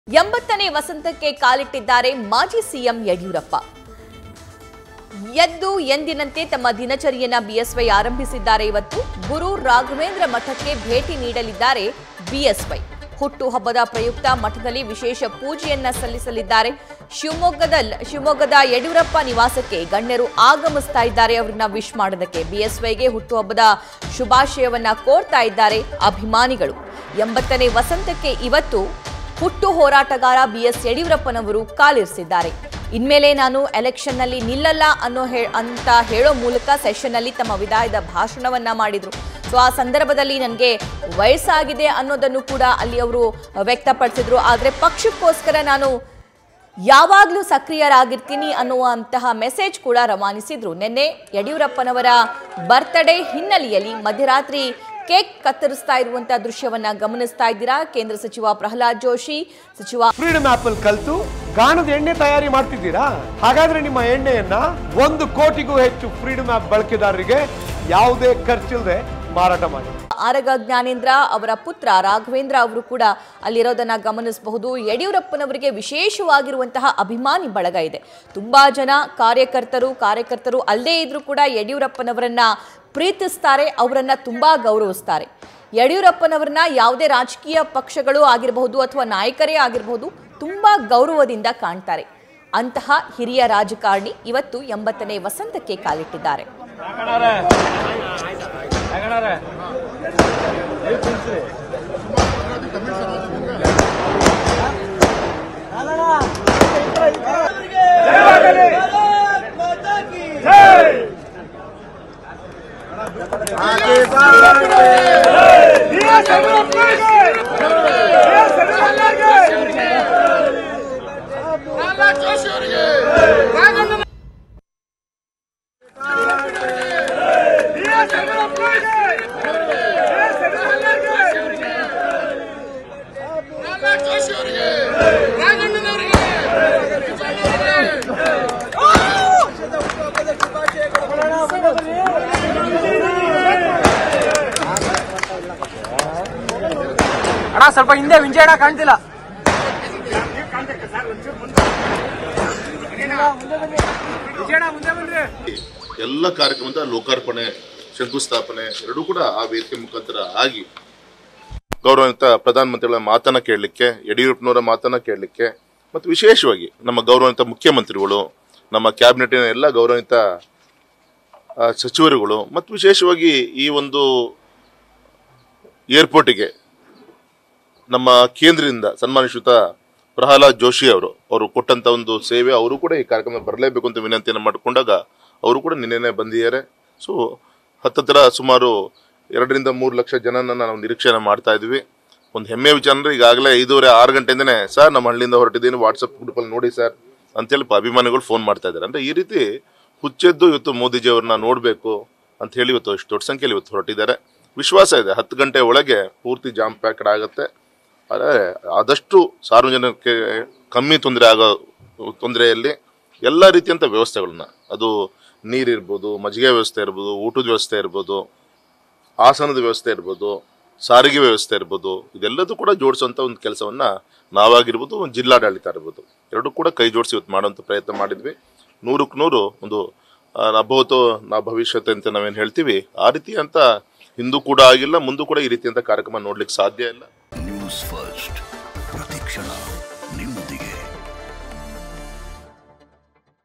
ಎಂಬತ್ತನೇ ವಸಂತಕ್ಕೆ ಕಾಲಿಟ್ಟಿದ್ದಾರೆ ಮಾಜಿ ಸಿಎಂ ಯಡಿಯೂರಪ್ಪ ಎದ್ದು ಎಂದಿನಂತೆ ತಮ್ಮ ದಿನಚರಿಯನ್ನ ಬಿಎಸ್ವೈ ಆರಂಭಿಸಿದ್ದಾರೆ ಇವತ್ತು ಗುರು ರಾಘವೇಂದ್ರ ಮಠಕ್ಕೆ ಭೇಟಿ ನೀಡಲಿದ್ದಾರೆ ಬಿಎಸ್ವೈ ಹುಟ್ಟುಹಬ್ಬದ ಪ್ರಯುಕ್ತ ಮಠದಲ್ಲಿ ವಿಶೇಷ ಪೂಜೆಯನ್ನ ಸಲ್ಲಿಸಲಿದ್ದಾರೆ ಶಿವಮೊಗ್ಗದ ಶಿವಮೊಗ್ಗದ ಯಡಿಯೂರಪ್ಪ ನಿವಾಸಕ್ಕೆ ಗಣ್ಯರು ಆಗಮಿಸ್ತಾ ಇದ್ದಾರೆ ಅವರನ್ನ ವಿಶ್ ಮಾಡೋದಕ್ಕೆ ಬಿಎಸ್ವೈಗೆ ಹುಟ್ಟುಹಬ್ಬದ ಶುಭಾಶಯವನ್ನ ಕೋರ್ತಾ ಇದ್ದಾರೆ ಅಭಿಮಾನಿಗಳು ಎಂಬತ್ತನೇ ವಸಂತಕ್ಕೆ ಇವತ್ತು ಹುಟ್ಟು ಹೋರಾಟಗಾರ ಬಿಎಸ್ ಯಡಿಯೂರಪ್ಪನವರು ಕಾಲಿರಿಸಿದ್ದಾರೆ ಇನ್ಮೇಲೆ ನಾನು ಎಲೆಕ್ಷನ್ನಲ್ಲಿ ನಿಲ್ಲಲ್ಲ ಅನ್ನೋ ಹೇ ಅಂತ ಹೇಳೋ ಮೂಲಕ ಸೆಷನ್ನಲ್ಲಿ ತಮ್ಮ ವಿದಾಯದ ಭಾಷಣವನ್ನ ಮಾಡಿದ್ರು ಸೊ ಆ ಸಂದರ್ಭದಲ್ಲಿ ನನಗೆ ವಯಸ್ಸಾಗಿದೆ ಅನ್ನೋದನ್ನು ಕೂಡ ಅಲ್ಲಿ ಅವರು ವ್ಯಕ್ತಪಡಿಸಿದ್ರು ಆದರೆ ಪಕ್ಷಕ್ಕೋಸ್ಕರ ನಾನು ಯಾವಾಗಲೂ ಸಕ್ರಿಯರಾಗಿರ್ತೀನಿ ಅನ್ನುವಂತಹ ಮೆಸೇಜ್ ಕೂಡ ರವಾನಿಸಿದ್ರು ನಿನ್ನೆ ಯಡಿಯೂರಪ್ಪನವರ ಬರ್ತ್ಡೇ ಹಿನ್ನೆಲೆಯಲ್ಲಿ ಮಧ್ಯರಾತ್ರಿ ಕೇಕ್ ಕತ್ತರಿಸ್ತಾ ಇರುವಂತಹ ದೃಶ್ಯವನ್ನ ಗಮನಿಸ್ತಾ ಇದ್ದೀರಾ ಕೇಂದ್ರ ಸಚಿವ ಪ್ರಹ್ಲಾದ್ ಜೋಶಿ ಸಚಿವ ಫ್ರೀಡಮ್ ಆಪ್ ಅಲ್ಲಿ ಕಲ್ತು ಗಾಣದ ಎಣ್ಣೆ ತಯಾರಿ ಮಾಡ್ತಿದ್ದೀರಾ ಹಾಗಾದ್ರೆ ನಿಮ್ಮ ಎಣ್ಣೆಯನ್ನ ಒಂದು ಕೋಟಿಗೂ ಹೆಚ್ಚು ಫ್ರೀಡಮ್ ಆಪ್ ಬಳಕೆದಾರರಿಗೆ ಯಾವುದೇ ಖರ್ಚಿಲ್ಲದೆ ಮಾರಾಟ ಮಾಡಿ ಆರಗ ಜ್ಞಾನೇಂದ್ರ ಅವರ ಪುತ್ರ ರಾಘವೇಂದ್ರ ಅವರು ಕೂಡ ಅಲ್ಲಿರೋದನ್ನ ಗಮನಿಸಬಹುದು ಯಡಿಯೂರಪ್ಪನವರಿಗೆ ವಿಶೇಷವಾಗಿರುವಂತಹ ಅಭಿಮಾನಿ ಬಳಗ ಇದೆ ತುಂಬಾ ಜನ ಕಾರ್ಯಕರ್ತರು ಕಾರ್ಯಕರ್ತರು ಅಲ್ಲದೇ ಇದ್ರೂ ಕೂಡ ಯಡಿಯೂರಪ್ಪನವರನ್ನ ಪ್ರೀತಿಸ್ತಾರೆ ಅವರನ್ನ ತುಂಬಾ ಗೌರವಿಸ್ತಾರೆ ಯಡಿಯೂರಪ್ಪನವರನ್ನ ಯಾವುದೇ ರಾಜಕೀಯ ಪಕ್ಷಗಳು ಆಗಿರಬಹುದು ಅಥವಾ ನಾಯಕರೇ ಆಗಿರಬಹುದು ತುಂಬಾ ಗೌರವದಿಂದ ಕಾಣ್ತಾರೆ ಅಂತಹ ಹಿರಿಯ ರಾಜಕಾರಣಿ ಇವತ್ತು ಎಂಬತ್ತನೇ ವಸಂತಕ್ಕೆ ಕಾಲಿಟ್ಟಿದ್ದಾರೆ ಜೋಶಿ ಅವರಿಗೆ ರಾಘಣ್ಣನವರಿಗೆ ಅಣ್ಣ ಸ್ವಲ್ಪ ಹಿಂದೆ ವಿಂಜಯ ಅಣ್ಣ ಕಾಣ್ತಿಲ್ಲ ವಿಜಯಣ್ಣ ಮುಂದೆ ಬನ್ರಿ ಎಲ್ಲ ಕಾರ್ಯಕ್ರಮದ ಲೋಕಾರ್ಪಣೆ ಶಂಕುಸ್ಥಾಪನೆ ಎರಡೂ ಕೂಡ ಆ ವೇದಿಕೆ ಮುಖಾಂತರ ಆಗಿ ಗೌರವಾನ್ವಿತ ಪ್ರಧಾನಮಂತ್ರಿಗಳ ಮಾತನ್ನ ಕೇಳಲಿಕ್ಕೆ ಯಡಿಯೂರಪ್ಪನವರ ಮಾತನ್ನ ಕೇಳಲಿಕ್ಕೆ ಮತ್ತು ವಿಶೇಷವಾಗಿ ನಮ್ಮ ಗೌರವಾನ್ವಿತ ಮುಖ್ಯಮಂತ್ರಿಗಳು ನಮ್ಮ ಕ್ಯಾಬಿನೆಟಿನ ಎಲ್ಲ ಗೌರವಾನ್ವಿತ ಆ, ಸಚಿವರುಗಳು ಮತ್ತು ವಿಶೇಷವಾಗಿ ಈ ಒಂದು ಏರ್ಪೋರ್ಟಿಗೆ ನಮ್ಮ ಕೇಂದ್ರದಿಂದ ಸನ್ಮಾನಿಸುತ್ತ ಪ್ರಹ್ಲಾದ್ ಜೋಶಿ ಅವರು ಅವರು ಕೊಟ್ಟಂತ ಒಂದು ಸೇವೆ ಅವರು ಕೂಡ ಈ ಕಾರ್ಯಕ್ರಮ ಬರಲೇಬೇಕು ಅಂತ ವಿನಂತಿಯನ್ನು ಮಾಡಿಕೊಂಡಾಗ ಅವರು ಕೂಡ ನಿನ್ನೆನೆ ಬಂದಿದ್ದಾರೆ ಸೊ ಹತ್ತತ್ರ ಸುಮಾರು ಎರಡರಿಂದ ಮೂರು ಲಕ್ಷ ಜನನ ನಾವು ನಿರೀಕ್ಷೆನ ಮಾಡ್ತಾ ಇದ್ವಿ ಒಂದು ಹೆಮ್ಮೆ ವಿಚಾರ ಅಂದ್ರೆ ಈಗಾಗಲೇ ಐದೂವರೆ ಆರು ಗಂಟೆಯಿಂದನೇ ಸರ್ ನಮ್ಮ ಹಳ್ಳಿಯಿಂದ ಹೊರಟಿದ್ದೀನಿ ವಾಟ್ಸಪ್ ಗ್ರೂಪಲ್ಲಿ ನೋಡಿ ಸರ್ ಅಂತೇಳಿ ಪ- ಅಭಿಮಾನಿಗಳು ಫೋನ್ ಮಾಡ್ತಾ ಇದ್ದಾರೆ ಅಂದ್ರೆ ಈ ರೀತಿ ಹುಚ್ಚೆದ್ದು ಇವತ್ತು ಮೋದಿಜಿ ಅವ್ರನ್ನ ನೋಡಬೇಕು ಅಂತ ಹೇಳಿ ಇವತ್ತು ಇಷ್ಟು ದೊಡ್ಡ ಸಂಖ್ಯೆಯಲ್ಲಿ ಇವತ್ತು ಹೊರಟಿದ್ದಾರೆ ವಿಶ್ವಾಸ ಇದೆ ಹತ್ತು ಗಂಟೆ ಒಳಗೆ ಪೂರ್ತಿ ಜಾಮ್ ಪ್ಯಾಕ್ಡ್ ಆಗುತ್ತೆ ಆದರೆ ಆದಷ್ಟು ಸಾರ್ವಜನಿಕರಿಗೆ ಕಮ್ಮಿ ತೊಂದರೆ ಆಗೋ ತೊಂದರೆಯಲ್ಲಿ ಎಲ್ಲ ರೀತಿಯಂಥ ವ್ಯವಸ್ಥೆಗಳನ್ನ ಅದು ನೀರಿರ್ಬೋದು ಮಜ್ಜಿಗೆ ವ್ಯವಸ್ಥೆ ಇರ್ಬೋದು ಊಟದ ವ್ಯವಸ್ಥೆ ಇರ್ಬೋದು ಆಸನದ ವ್ಯವಸ್ಥೆ ಇರ್ಬೋದು ಸಾರಿಗೆ ವ್ಯವಸ್ಥೆ ಇರ್ಬೋದು ಇದೆಲ್ಲದೂ ಕೂಡ ಜೋಡಿಸುವಂಥ ಒಂದು ಕೆಲಸವನ್ನ ನಾವಾಗಿರ್ಬೋದು ಒಂದು ಜಿಲ್ಲಾಡಳಿತ ಇರ್ಬೋದು ಎರಡೂ ಕೂಡ ಕೈ ಜೋಡಿಸಿ ಇವತ್ತು ಮಾಡುವಂಥ ಪ್ರಯತ್ನ ಮಾಡಿದ್ವಿ ನೂರಕ್ಕೆ ನೂರು ಒಂದು ಆ, ನಭವತೋ ನಾ ಭವಿಷ್ಯತೆ ಅಂತ ನಾವೇನು ಹೇಳ್ತೀವಿ ಆ ರೀತಿ ಅಂತ ಹಿಂದೂ ಕೂಡ ಆಗಿಲ್ಲ ಮುಂದೂ ಕೂಡ ಈ ರೀತಿಯಂಥ ಕಾರ್ಯಕ್ರಮ ನೋಡ್ಲಿಕ್ಕೆ ಸಾಧ್ಯ ಇಲ್ಲ ನ್ಯೂಸ್ ಫಸ್ಟ್